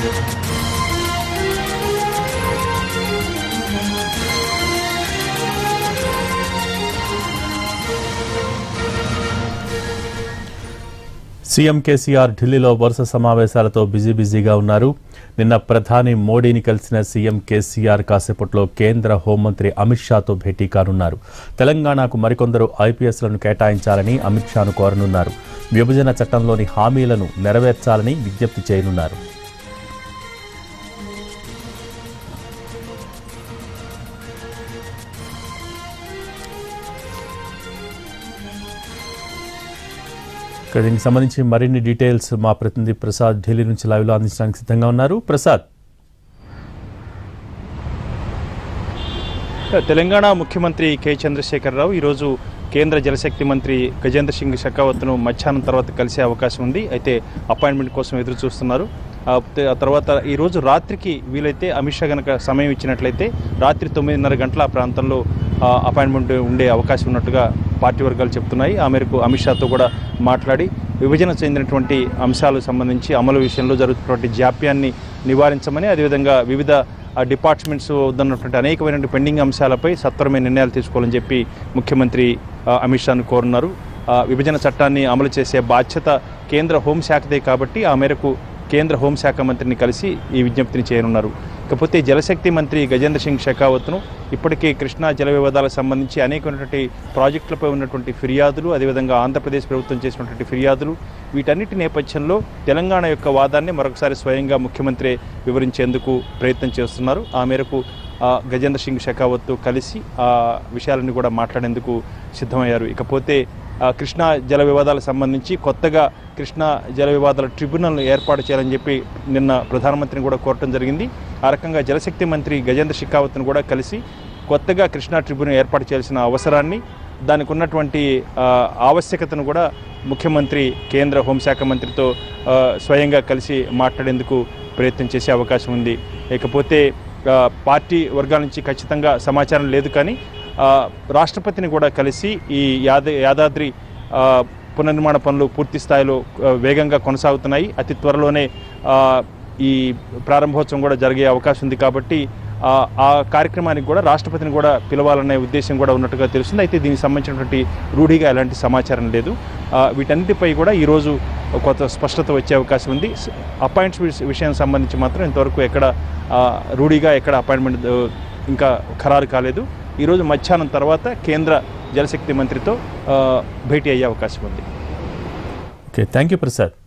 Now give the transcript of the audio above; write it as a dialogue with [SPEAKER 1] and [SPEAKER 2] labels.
[SPEAKER 1] CM KCR ఢిల్లీలో వరుస సమావేశాలతో busy బిజీగా ఉన్నారు నిన్న ప్రధాని మోడీని కలిసిన సీఎం కేసీఆర్ కాసేపట్లో కేంద్ర హోంమంత్రి అమిత్ షాతో భేటీ కానున్నారు తెలంగాణకు మరికొందరు ఐపీఎస్లను కేటాయించాలని అమిత్ షాను కోరనున్నారు విభజన చట్టంలోని హామీలను నెరవేర్చాలని విజ్ఞప్తి చేయనున్నారు ఇక దీనికి సంబంధించి మరిన్ని డీటెయిల్స్ మా ప్రతినిధి ప్రసాద్ ఢిల్లీ నుంచి లైవ్లో అందించడానికి సిద్ధంగా ఉన్నారు ప్రసాద్
[SPEAKER 2] తెలంగాణ ముఖ్యమంత్రి కె చంద్రశేఖరరావు ఈరోజు కేంద్ర జలశక్తి మంత్రి గజేంద్ర సింగ్ షెకావత్ను మధ్యాహ్నం తర్వాత కలిసే అవకాశం ఉంది అయితే అపాయింట్మెంట్ కోసం ఎదురు చూస్తున్నారు ఆ త- ఆ తర్వాత ఈరోజు రాత్రికి వీలైతే అమిత్ షా గనక సమయం ఇచ్చినట్లయితే రాత్రి తొమ్మిదిన్నర గంటల ఆ ప్రాంతంలో ఆ, అపాయింట్మెంట్ ఉండే అవకాశం ఉన్నట్టుగా పార్టీ వర్గాలు చెప్తున్నాయి ఆ మేరకు అమిత్ షాతో కూడా మాట్లాడి విభజన చెందినటువంటి అంశాలకు సంబంధించి అమలు విషయంలో జరుగుతున్నటువంటి జాప్యాన్ని నివారించమని అదేవిధంగా వివిధ ఆ డిపార్ట్మెంట్స్ వద్దన్నటువంటి అనేకమైనటువంటి పెండింగ్ అంశాలపై సత్వరమైన నిర్ణయాలు తీసుకోవాలని చెప్పి ముఖ్యమంత్రి ఆ, అమిత్ షాను కోరున్నారు ఆ, విభజన చట్టాన్ని అమలు చేసే బాధ్యత కేంద్ర హోంశాఖదే కాబట్టి ఆ మేరకు కేంద్ర హోంశాఖ మంత్రిని కలిసి ఈ విజ్ఞప్తిని చేయనున్నారు ఇకపోతే జలశక్తి మంత్రి గజేంద్ర సింగ్ షెకావత్ను ఇప్పటికే కృష్ణా జల వివాదాలకు సంబంధించి అనేకమైనటువంటి ప్రాజెక్టులపై ఉన్నటువంటి ఫిర్యాదులు అదేవిధంగా ఆంధ్రప్రదేశ్ ప్రభుత్వం చేసినటువంటి ఫిర్యాదులు వీటన్నిటి నేపథ్యంలో తెలంగాణ యొక్క వాదాన్ని మరొకసారి స్వయంగా ముఖ్యమంత్రి వివరించేందుకు ప్రయత్నం చేస్తున్నారు ఆ మేరకు ఆ, గజేంద్ర సింగ్ షెకావత్తో కలిసి ఆ విషయాలన్నీ కూడా మాట్లాడేందుకు సిద్ధమయ్యారు ఇకపోతే ఆ, కృష్ణా జల వివాదాలకు సంబంధించి కొత్తగా కృష్ణా జల వివాదాల ట్రిబ్యునల్ ఏర్పాటు చేయాలని చెప్పి నిన్న ప్రధానమంత్రిని కూడా కోరటం జరిగింది ఆ రకంగా జలశక్తి మంత్రి గజేంద్ర షెకావత్ను కూడా కలిసి కొత్తగా కృష్ణా ట్రిబ్యునల్ ఏర్పాటు చేయాల్సిన అవసరాన్ని దానికి ఉన్నటువంటి ఆ, ఆవశ్యకతను కూడా ముఖ్యమంత్రి కేంద్ర హోంశాఖ మంత్రితో ఆ, స్వయంగా కలిసి మాట్లాడేందుకు ప్రయత్నం చేసే అవకాశం ఉంది ఇకపోతే ఆ, పార్టీ వర్గాల నుంచి ఖచ్చితంగా సమాచారం లేదు కానీ ఆ, రాష్ట్రపతిని కూడా కలిసి ఈ యాద యాదాద్రి ఆ, పునర్నిర్మాణ పనులు పూర్తి స్థాయిలో ఆ, వేగంగా కొనసాగుతున్నాయి అతి త్వరలోనే ఆ, ఈ ప్రారంభోత్సవం కూడా జరిగే అవకాశం ఉంది కాబట్టి ఆ, ఆ కార్యక్రమానికి కూడా రాష్ట్రపతిని కూడా పిలవాలనే ఉద్దేశం కూడా ఉన్నట్టుగా తెలుస్తుంది అయితే దీనికి సంబంధించినటువంటి రూఢిగా ఎలాంటి సమాచారం లేదు ఆ, వీటన్నిటిపై కూడా ఈరోజు కొత్త స్పష్టత వచ్చే అవకాశం ఉంది అపాయింట్మెంట్స్ విషయానికి సంబంధించి మాత్రం ఇంతవరకు ఎక్కడ ఆ, రూఢిగా ఎక్కడ అపాయింట్మెంట్ ఆ, ఇంకా ఖరారు కాలేదు ఈరోజు మధ్యాహ్నం తర్వాత కేంద్ర జలశక్తి మంత్రితో ఆ, భేటీ అయ్యే అవకాశం ఉంది
[SPEAKER 1] ఓకే థ్యాంక్ యూ ప్రసాద్